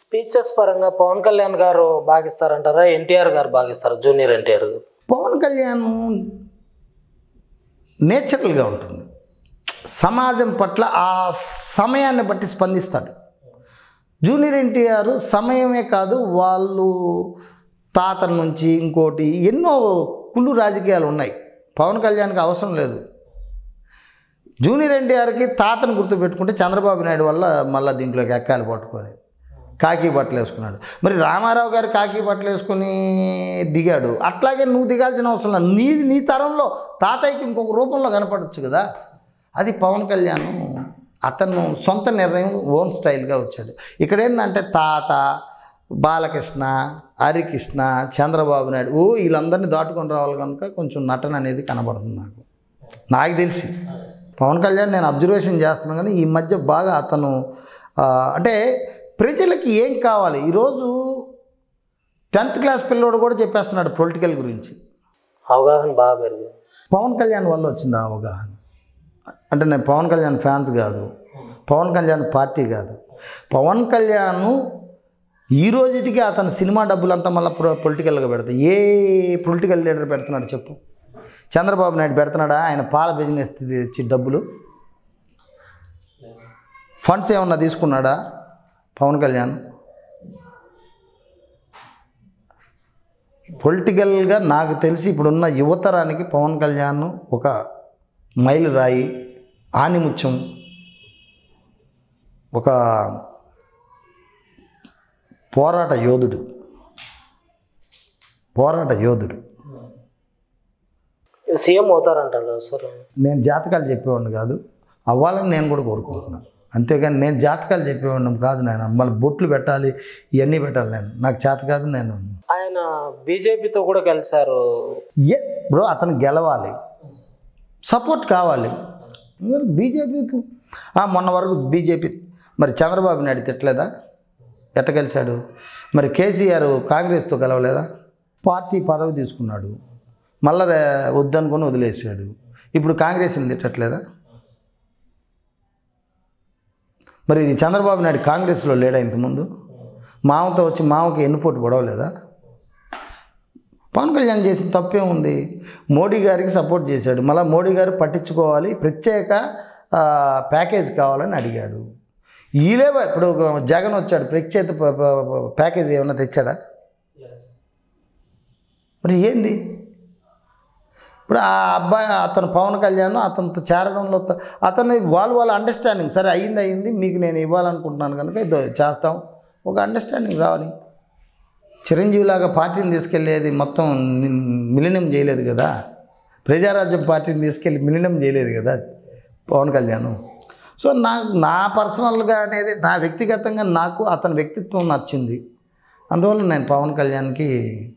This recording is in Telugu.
స్పీచెస్ పరంగా పవన్ కళ్యాణ్ గారు భాగిస్తారంటారా ఎన్టీఆర్ గారు భాగిస్తారా జూనియర్ ఎన్టీఆర్ గారు పవన్ కళ్యాణ్ నేచురల్గా ఉంటుంది సమాజం పట్ల ఆ సమయాన్ని బట్టి స్పందిస్తాడు జూనియర్ ఎన్టీఆర్ సమయమే కాదు వాళ్ళు తాత నుంచి ఇంకోటి ఎన్నో కుళ్ళు రాజకీయాలు ఉన్నాయి పవన్ కళ్యాణ్కి అవసరం లేదు జూనియర్ ఎన్టీఆర్కి తాతను గుర్తుపెట్టుకుంటే చంద్రబాబు నాయుడు వల్ల మళ్ళీ దీంట్లోకి ఎక్కాలి పట్టుకొని కాకి బట్టలు వేసుకున్నాడు మరి రామారావు గారు కాకి బట్టలు వేసుకొని దిగాడు అట్లాగే నువ్వు దిగాల్సిన అవసరం లేదు నీ నీ తరంలో తాతయ్యకి ఇంకొక రూపంలో కనపడవచ్చు కదా అది పవన్ కళ్యాణ్ అతను సొంత నిర్ణయం ఓన్ స్టైల్గా వచ్చాడు ఇక్కడ ఏంటంటే తాత బాలకృష్ణ హరికృష్ణ చంద్రబాబు నాయుడు ఓ వీళ్ళందరినీ దాటుకొని రావాలి కనుక కొంచెం నటన అనేది కనబడుతుంది నాకు నాకు తెలిసి పవన్ కళ్యాణ్ నేను అబ్జర్వేషన్ చేస్తున్నాను కానీ ఈ మధ్య బాగా అతను ఆ, అంటే ప్రజలకి ఏం కావాలి ఈరోజు టెన్త్ క్లాస్ పిల్లోడు కూడా చెప్పేస్తున్నాడు పొలిటికల్ గురించి అవగాహన బాగా పెరిగింది పవన్ కళ్యాణ్ వల్ల వచ్చింది ఆ అవగాహన అంటే నేను పవన్ కళ్యాణ్ ఫ్యాన్స్ కాదు పవన్ కళ్యాణ్ పార్టీ కాదు పవన్ కళ్యాణ్ ఈ రోజుటికి అతని సినిమా డబ్బులంతా మళ్ళీ పొలిటికల్గా పెడతాయి ఏ పొలిటికల్ లీడర్ పెడుతున్నాడు చెప్పు చంద్రబాబు నాయుడు పెడుతున్నాడా ఆయన పాల బిజినెస్ తెచ్చి డబ్బులు ఫండ్స్ ఏమన్నా తీసుకున్నాడా పవన్ కళ్యాణ్ పొలిటికల్గా నాకు తెలిసి ఇప్పుడున్న యువతరానికి పవన్ కళ్యాణ్ ఒక మైలు రాయి ఆనిముత్యం ఒక పోరాట యోధుడు పోరాట యోధుడు సీఎం అవుతారంటారు సార్ నేను జాతకాలు చెప్పేవాడిని కాదు అవ్వాలని నేను కూడా కోరుకుంటున్నాను అంతేగాని నేను జాతకాలు చెప్పేవాడిని కాదు నేను మళ్ళీ బొట్లు పెట్టాలి ఇవన్నీ పెట్టాలి నేను నాకు చేత కాదు నేను ఆయన బీజేపీతో కూడా కలిశారు ఏ బ్రో అతను గెలవాలి సపోర్ట్ కావాలి బీజేపీ మొన్న వరకు బీజేపీ మరి చంద్రబాబు నాయుడు తిట్టలేదా ఎట్ట గెలిచాడు మరి కేసీఆర్ కాంగ్రెస్తో గెలవలేదా పార్టీ పదవి తీసుకున్నాడు మళ్ళా రే- వద్దనుకొని వదిలేసాడు ఇప్పుడు కాంగ్రెస్ని తిట్టట్లేదా మరి ఇది చంద్రబాబు నాయుడు కాంగ్రెస్లో లేడా ఇంతకుముందు మామతో వచ్చి మామకి ఎన్నుపోటు పడవలేదా పవన్ కళ్యాణ్ చేసిన తప్పే ఉంది మోడీ గారికి సపోర్ట్ చేశాడు మళ్ళీ మోడీ గారు పట్టించుకోవాలి ప్రత్యేక ఆ, ప్యాకేజ్ కావాలని అడిగాడు ఈలే ఇప్పుడు జగన్ వచ్చాడు ప్రత్యేక ప- ప- ప- ప్యాకేజ్ ఏమైనా తెచ్చాడా మరి ఏంది ఇప్పుడు ఆ అబ్బాయి అతను పవన్ కళ్యాణ్ అతనితో చేరడంలో త- అతని వాళ్ళు వాళ్ళ అండర్స్టాండింగ్ సరే అయ్యింది అయ్యింది మీకు నేను ఇవ్వాలనుకుంటున్నాను కనుక ఇదో చేస్తాం ఒక అండర్స్టాండింగ్ రావాలి చిరంజీవిలాగా పార్టీని తీసుకెళ్ళేది మొత్తం మిలినం చేయలేదు కదా ప్రజారాజ్యం పార్టీని తీసుకెళ్ళి మిలినం చేయలేదు కదా పవన్ కళ్యాణ్ సో నా నా పర్సనల్గా అనేది నా వ్యక్తిగతంగా నాకు అతని వ్యక్తిత్వం నచ్చింది అందువల్ల నేను పవన్ కళ్యాణ్కి